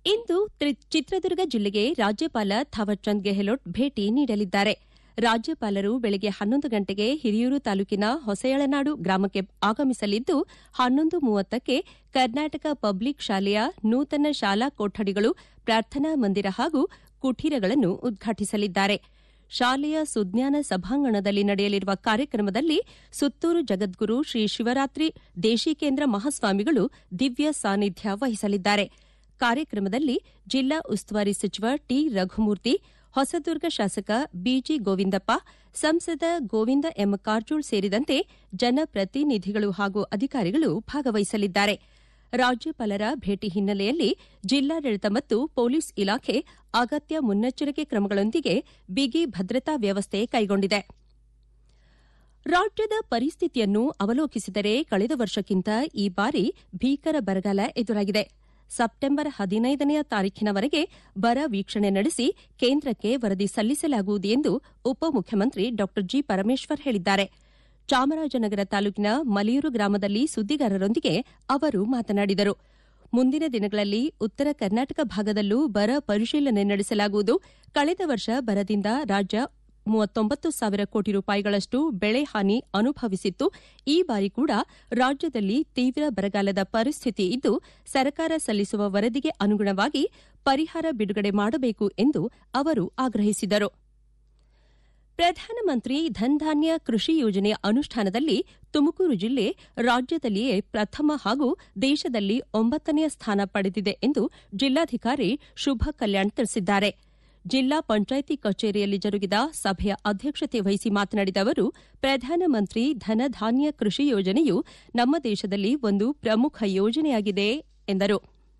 ಇಂದು three- Chitradurga ಜಿಲ್ಲೆಗೆ ರಾಜ್ಯಪಾಲ ಥಾವರ್ಚಂದ್ ಗೆಹ್ಲೋಟ್ ಭೇಟಿ ನೀಡಲಿದ್ದಾರೆ ರಾಜ್ಯಪಾಲರು ಬೆಳಗ್ಗೆ ಹನ್ನೊಂದು ಗಂಟೆಗೆ ಹಿರಿಯೂರು ತಾಲೂಕಿನ ಹೊಸಯಳನಾಡು ಗ್ರಾಮಕ್ಕೆ ಆಗಮಿಸಲಿದ್ದು ಹನ್ನೊಂದು ಮೂವತ್ತಕ್ಕೆ ಕರ್ನಾಟಕ ಪಬ್ಲಿಕ್ ಶಾಲೆಯ ನೂತನ ಶಾಲಾ ಕೊಠಡಿಗಳು ಪ್ರಾರ್ಥನಾ ಮಂದಿರ ಹಾಗೂ ಕುಟೀರಗಳನ್ನು ಉದ್ಘಾಟಿಸಲಿದ್ದಾರೆ ಶಾಲೆಯ ಸುಜ್ಞಾನ ಸಭಾಂಗಣದಲ್ಲಿ ನಡೆಯಲಿರುವ ಕಾರ್ಯಕ್ರಮದಲ್ಲಿ ಸುತ್ತೂರು ಜಗದ್ಗುರು ಶ್ರೀ ಶಿವರಾತ್ರಿ ದೇಶಿಕೇಂದ್ರ ಮಹಾಸ್ವಾಮಿಗಳು ದಿವ್ಯ ಸಾನ್ನಿಧ್ಯ ವಹಿಸಲಿದ್ದಾರೆ ಕಾರ್ಯಕ್ರಮದಲ್ಲಿ ಜಿಲ್ಲಾ ಉಸ್ತುವಾರಿ ಸಚಿವ ಟಿ ರಘುಮೂರ್ತಿ ಹೊಸದುರ್ಗ ಶಾಸಕ ಬಿಜಿ ಗೋವಿಂದಪ್ಪ ಸಂಸದ ಗೋವಿಂದ ಎಂ ಕಾರಜೋಳ್ ಸೇರಿದಂತೆ ಜನಪ್ರತಿನಿಧಿಗಳು ಹಾಗೂ ಅಧಿಕಾರಿಗಳು ಭಾಗವಹಿಸಲಿದ್ದಾರೆ ರಾಜ್ಯಪಾಲರ ಭೇಟಿ ಹಿನ್ನೆಲೆಯಲ್ಲಿ ಜಿಲ್ಲಾಡಳಿತ ಮತ್ತು ಪೊಲೀಸ್ ಇಲಾಖೆ ಅಗತ್ಯ ಮುನ್ನೆಚ್ಚರಿಕೆ ಕ್ರಮಗಳೊಂದಿಗೆ ಬಿಗಿ ಭದ್ರತಾ ವ್ಯವಸ್ಥೆ ಕೈಗೊಂಡಿದೆ ರಾಜ್ಯದ ಪರಿಸ್ಥಿತಿಯನ್ನು ಅವಲೋಕಿಸಿದರೆ ಕಳೆದ ವರ್ಷಕ್ಕಿಂತ ಈ ಬಾರಿ ಭೀಕರ ಬರಗಾಲ ಎದುರಾಗಿದೆ ಸೆಪ್ಟೆಂಬರ್ ಹದಿನೈದನೆಯ ತಾರೀಖಿನವರೆಗೆ ಬರ ವೀಕ್ಷಣೆ ನಡೆಸಿ ಕೇಂದ್ರಕ್ಕೆ ವರದಿ ಸಲ್ಲಿಸಲಾಗುವುದು ಎಂದು ಉಪಮುಖ್ಯಮಂತ್ರಿ ಡಾ ಜಿ ಪರಮೇಶ್ವರ್ ಹೇಳಿದ್ದಾರೆ ಚಾಮರಾಜನಗರ ತಾಲೂಕಿನ ಮಲಿಯೂರು ಗ್ರಾಮದಲ್ಲಿ ಸುದ್ದಿಗಾರರೊಂದಿಗೆ ಅವರು ಮಾತನಾಡಿದರು ಮುಂದಿನ ದಿನಗಳಲ್ಲಿ ಉತ್ತರ ಕರ್ನಾಟಕ ಭಾಗದಲ್ಲೂ ಬರ ಪರಿಶೀಲನೆ ನಡೆಸಲಾಗುವುದು ಕಳೆದ ವರ್ಷ ಬರದಿಂದ ರಾಜ್ಯ ಮೂವತ್ತೊಂಬತ್ತು ಸಾವಿರ ಕೋಟಿ ರೂಪಾಯಿಗಳಷ್ಟು ಬೆಳೆ ಹಾನಿ ಅನುಭವಿಸಿತ್ತು ಈ ಬಾರಿ ಕೂಡ ರಾಜ್ಯದಲ್ಲಿ ತೀವ್ರ ಬರಗಾಲದ ಪರಿಸ್ಥಿತಿ ಇದ್ದು ಸರ್ಕಾರ ಸಲ್ಲಿಸುವ ವರದಿಗೆ ಅನುಗುಣವಾಗಿ ಪರಿಹಾರ ಬಿಡುಗಡೆ ಮಾಡಬೇಕು ಎಂದು ಅವರು ಆಗ್ರಹಿಸಿದರು ಪ್ರಧಾನಮಂತ್ರಿ ಧನ್ಧಾನ್ಯ ಕೃಷಿ ಯೋಜನೆಯ ಅನುಷ್ಠಾನದಲ್ಲಿ ತುಮಕೂರು ಜಿಲ್ಲೆ ರಾಜ್ಯದಲ್ಲಿಯೇ ಪ್ರಥಮ ಹಾಗೂ ದೇಶದಲ್ಲಿ ಒಂಬತ್ತನೆಯ ಸ್ಥಾನ ಪಡೆದಿದೆ ಎಂದು ಜಿಲ್ಲಾಧಿಕಾರಿ ಶುಭ ಕಲ್ಯಾಣ್ ತಿಳಿಸಿದ್ದಾರೆ ಜಿಲ್ಲಾ ಪಂಚಾಯಿತಿ ಕಚೇರಿಯಲ್ಲಿ ಜರುಗಿದ ಸಭೆಯ ಅಧ್ಯಕ್ಷತೆ ವಹಿಸಿ ಮಾತನಾಡಿದ ಅವರು ಪ್ರಧಾನಮಂತ್ರಿ ಧನಧಾನ್ಯ ಕೃಷಿ ಯೋಜನೆಯು ನಮ್ಮ ದೇಶದಲ್ಲಿ ಒಂದು ಪ್ರಮುಖ ಯೋಜನೆಯಾಗಿದೆ ಎಂದರು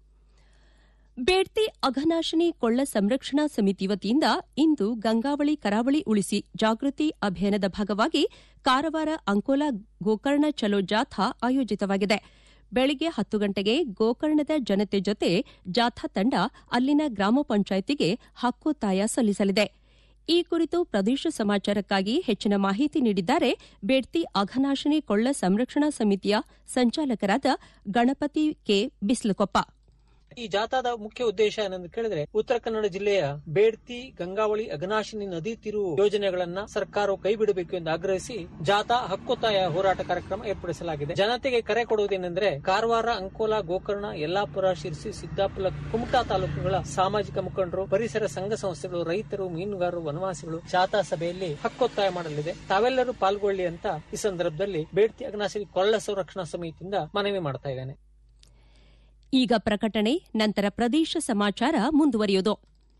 ಬೇಡ್ತಿ ಅಘನಾಶಿನಿ ಕೊಳ್ಳ ಸಂರಕ್ಷಣಾ ಸಮಿತಿ ವತಿಯಿಂದ ಇಂದು ಗಂಗಾವಳಿ ಕರಾವಳಿ ಉಳಿಸಿ ಜಾಗೃತಿ ಅಭಿಯಾನದ ಭಾಗವಾಗಿ ಕಾರವಾರ ಅಂಕೋಲಾ ಗೋಕರ್ಣ ಚಲೋ ಜಾಥಾ ಆಯೋಜಿತವಾಗಿದೆ ಬೆಳಗ್ಗೆ ಹತ್ತು ಗಂಟೆಗೆ ಗೋಕರ್ಣದ ಜನತೆ ಜೊತೆ ಜಾಥಾ ತಂಡ ಅಲ್ಲಿನ ಗ್ರಾಮ ಪಂಚಾಯಿತಿಗೆ ಹಕ್ಕೊತ್ತಾಯ ಸಲ್ಲಿಸಲಿದೆ ಈ ಕುರಿತು ಪ್ರದೇಶ ಸಮಾಚಾರಕ್ಕಾಗಿ ಹೆಚ್ಚಿನ ಮಾಹಿತಿ ನೀಡಿದ್ದಾರೆ ಬೇಡ್ತಿ ಅಘನಾಶಿನಿ ಕೊಳ್ಳ ಸಂರಕ್ಷಣಾ ಸಮಿತಿಯ ಸಂಚಾಲಕರಾದ ಗಣಪತಿ ಕೆ ಬಿಸ್ಲಕೊಪ್ಪ ಈ ಜಾಥಾದ ಮುಖ್ಯ ಉದ್ದೇಶ ಏನೆಂದು ಕೇಳಿದ್ರೆ ಉತ್ತರ ಕನ್ನಡ ಜಿಲ್ಲೆಯ ಬೇಡ್ತಿ ಗಂಗಾವಳಿ ಅಘನಾಶಿನಿ ನದಿ ತಿರುವು ಯೋಜನೆಗಳನ್ನ ಸರ್ಕಾರವು ಕೈ ಬಿಡಬೇಕು ಎಂದು ಆಗ್ರಹಿಸಿ ಜಾಥಾ ಹಕ್ಕೊತ್ತಾಯ ಹೋರಾಟ ಕಾರ್ಯಕ್ರಮ ಏರ್ಪಡಿಸಲಾಗಿದೆ ಜನತೆಗೆ ಕರೆ ಕೊಡುವುದೇನೆಂದ್ರೆ ಕಾರವಾರ ಅಂಕೋಲಾ ಗೋಕರ್ಣ ಯಲ್ಲಾಪುರ ಶಿರ್ಸಿ ಸಿದ್ದಾಪುರ ಕುಮಟಾ ತಾಲೂಕುಗಳ ಸಾಮಾಜಿಕ ಮುಖಂಡರು ಪರಿಸರ ಸಂಘ ಸಂಸ್ಥೆಗಳು ರೈತರು ಮೀನುಗಾರರು ವನವಾಸಿಗಳು ಜಾಥಾ ಸಭೆಯಲ್ಲಿ ಹಕ್ಕೊತ್ತಾಯ ಮಾಡಲಿದೆ ತಾವೆಲ್ಲರೂ ಪಾಲ್ಗೊಳ್ಳಿ ಅಂತ ಈ ಸಂದರ್ಭದಲ್ಲಿ ಬೇಡ್ತಿ ಅಘನಾಶಿನಿ ಕೊಳ್ಳ ಸಂರಕ್ಷಣಾ ಸಮಿತಿಯಿಂದ ಮನವಿ ಮಾಡ್ತಾ ಇದ್ದೇನೆ ಈಗ ಪ್ರಕಟಣೆ ನಂತರ ಪ್ರದೇಶ ಸಮಾಚಾರ ಮುಂದುವರಿಯುವುದು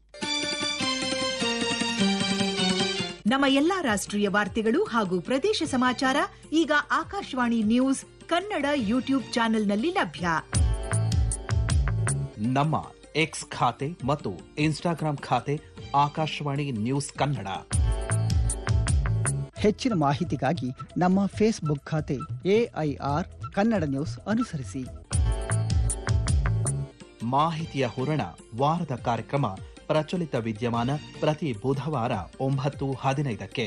ನಮ್ಮ ಎಲ್ಲಾ ರಾಷ್ಟ್ರೀಯ ವಾರ್ತೆಗಳು ಹಾಗೂ ಪ್ರದೇಶ ಸಮಾಚಾರ ಈಗ ಆಕಾಶವಾಣಿ ನ್ಯೂಸ್ ಕನ್ನಡ ಯೂಟ್ಯೂಬ್ ಚಾನೆಲ್ನಲ್ಲಿ ಲಭ್ಯ ನಮ್ಮ ಎಕ್ಸ್ ಖಾತೆ ಮತ್ತು ಇನ್ಸ್ಟಾಗ್ರಾಂ ಖಾತೆ ಆಕಾಶವಾಣಿ ನ್ಯೂಸ್ ಕನ್ನಡ ಹೆಚ್ಚಿನ ಮಾಹಿತಿಗಾಗಿ ನಮ್ಮ ಫೇಸ್ಬುಕ್ ಖಾತೆ ಎಐಆರ್ ಕನ್ನಡ ನ್ಯೂಸ್ ಅನುಸರಿಸಿ ಮಾಹಿತಿಯ ಹೂರಣ ವಾರದ ಕಾರ್ಯಕ್ರಮ ಪ್ರಚಲಿತ ವಿದ್ಯಮಾನ ಪ್ರತಿ ಬುಧವಾರ ಒಂಬತ್ತು ಹದಿನೈದಕ್ಕೆ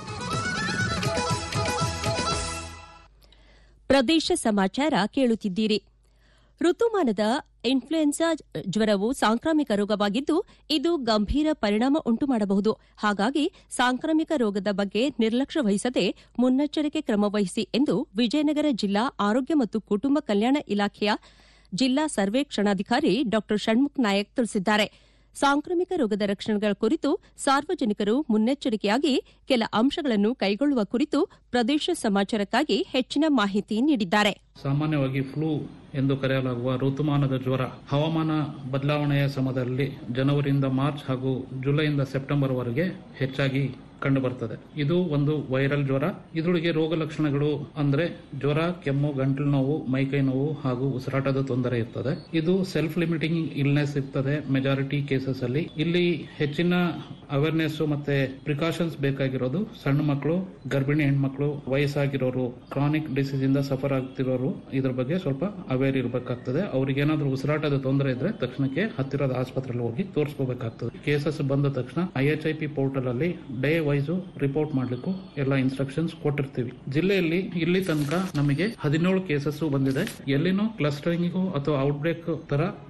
ಪ್ರದೇಶ ಸಮಾಚಾರ ಕೇಳುತ್ತಿದ್ದೀರಿ ಋತುಮಾನದ ಇನ್ಫ್ಲೂಯೆನ್ಸಾ ಜ್ವರವು ಸಾಂಕ್ರಾಮಿಕ ರೋಗವಾಗಿದ್ದು ಇದು ಗಂಭೀರ ಪರಿಣಾಮ ಉಂಟು ಮಾಡಬಹುದು ಹಾಗಾಗಿ ಸಾಂಕ್ರಾಮಿಕ ರೋಗದ ಬಗ್ಗೆ ನಿರ್ಲಕ್ಷ್ಯ ವಹಿಸದೆ ಮುನ್ನೆಚ್ಚರಿಕೆ ಕ್ರಮ ವಹಿಸಿ ಎಂದು ವಿಜಯನಗರ ಜಿಲ್ಲಾ ಆರೋಗ್ಯ ಮತ್ತು ಕುಟುಂಬ ಕಲ್ಯಾಣ ಇಲಾಖೆಯ ಜಿಲ್ಲಾ ಸರ್ವೇಕ್ಷಣಾಧಿಕಾರಿ ಡಾ ಷಣ್ಮುಖ್ ನಾಯಕ್ ತಿಳಿಸಿದ್ದಾರೆ ಸಾಂಕ್ರಾಮಿಕ ರೋಗದ ರಕ್ಷಣೆಗಳ ಕುರಿತು ಸಾರ್ವಜನಿಕರು ಮುನ್ನೆಚ್ಚರಿಕೆಯಾಗಿ ಕೆಲ ಅಂಶಗಳನ್ನು ಕೈಗೊಳ್ಳುವ ಕುರಿತು ಪ್ರದೇಶ ಸಮಾಚಾರಕ್ಕಾಗಿ ಹೆಚ್ಚಿನ ಮಾಹಿತಿ ನೀಡಿದ್ದಾರೆ ಸಾಮಾನ್ಯವಾಗಿ ಫ್ಲೂ ಎಂದು ಕರೆಯಲಾಗುವ ಋತುಮಾನದ ಜ್ವರ ಹವಾಮಾನ ಬದಲಾವಣೆಯ ಸಮಯದಲ್ಲಿ ಜನವರಿಯಿಂದ ಮಾರ್ಚ್ ಹಾಗೂ ಜುಲೈಯಿಂದ ಸೆಪ್ಟೆಂಬರ್ ವರೆಗೆ ಹೆಚ್ಚಾಗಿ ಕಂಡುಬರ್ತದೆ ಇದು ಒಂದು ವೈರಲ್ ಜ್ವರ ಇದರೊಳಗೆ ರೋಗ ಲಕ್ಷಣಗಳು ಅಂದ್ರೆ ಜ್ವರ ಕೆಮ್ಮು ಗಂಟಲು ನೋವು ಮೈಕೈ ನೋವು ಹಾಗೂ ಉಸಿರಾಟದ ತೊಂದರೆ ಇರ್ತದೆ ಇದು ಸೆಲ್ಫ್ ಲಿಮಿಟಿಂಗ್ ಇಲ್ನೆಸ್ ಇರ್ತದೆ ಮೆಜಾರಿಟಿ ಕೇಸಸ್ ಅಲ್ಲಿ ಇಲ್ಲಿ ಹೆಚ್ಚಿನ ಅವೇರ್ನೆಸ್ ಮತ್ತೆ ಪ್ರಿಕಾಷನ್ಸ್ ಬೇಕಾಗಿರೋದು ಸಣ್ಣ ಮಕ್ಕಳು ಗರ್ಭಿಣಿ ಹೆಣ್ಮಕ್ಳು ವಯಸ್ಸಾಗಿರೋರು ಕ್ರಾನಿಕ್ ಡಿಸೀಸ್ ಇಂದ ಸಫರ್ ಆಗ್ತಿರೋರು ಇದ್ರ ಬಗ್ಗೆ ಸ್ವಲ್ಪ ಅವೇರ್ ಇರಬೇಕಾಗ್ತದೆ ಅವ್ರಿಗೆ ಏನಾದ್ರೂ ಉಸಿರಾಟದ ತೊಂದರೆ ಇದ್ರೆ ತಕ್ಷಣಕ್ಕೆ ಹತ್ತಿರದ ಆಸ್ಪತ್ರೆಯಲ್ಲಿ ಹೋಗಿ ತೋರಿಸಬೇಕಾಗ್ತದೆ ಕೇಸಸ್ ಬಂದ ತಕ್ಷಣ I H I P portal ಅಲ್ಲಿ ಡೇ ವೈಸು ರಿಪೋರ್ಟ್ ಮಾಡ್ಲಿಕ್ಕೂ ಎಲ್ಲ ಇನ್ಸ್ಟ್ರಕ್ಷನ್ಸ್ ಕೊಟ್ಟಿರ್ತೀವಿ ಜಿಲ್ಲೆಯಲ್ಲಿ ಇಲ್ಲಿ ತನಕ ನಮಗೆ ಹದಿನೇಳು ಕೇಸಸ್ ಬಂದಿದೆ ಎಲ್ಲಿನೂ ಕ್ಲಸ್ಟರಿಂಗಿಗೂ ಅಥವಾ ಔಟ್ಬ್ರೇಕ್ ತರ